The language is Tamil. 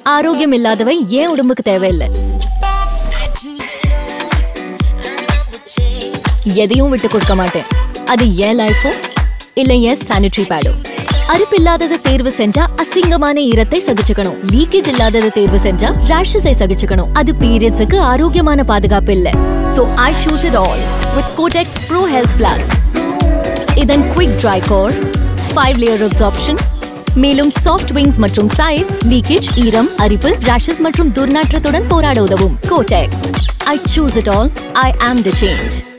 ஆரோக்கியம் இல்லாதவை ஏன் உடம்புக்கு தேவையில்லை எதையும் விட்டு கொடுக்க மாட்டேன் அது ஏன் லைஃபோ இல்ல ஏன் சானிட்டரி பேடோ அரிப்பு இல்லாததை தேர்வு செஞ்சா அசிங்கமான ஈரத்தை சகிச்சுக்கணும் லீக்கேஜ் இல்லாததை தேர்வு செஞ்சா ரேஷஸை சகிச்சுக்கணும் அது பீரியட்ஸுக்கு ஆரோக்கியமான பாதுகாப்பு இல்ல so I choose it all with Kotex pro health plus இதன் quick dry core five layer absorption மேலும் சாஃப்ட் விங்ஸ் மற்றும் சைட்ஸ் லீக்கேஜ் ஈரம் அரிப்பு ரேஷஸ் மற்றும் துர்நாற்றத்துடன் போராட உதவும் Kotex I choose it all I am the change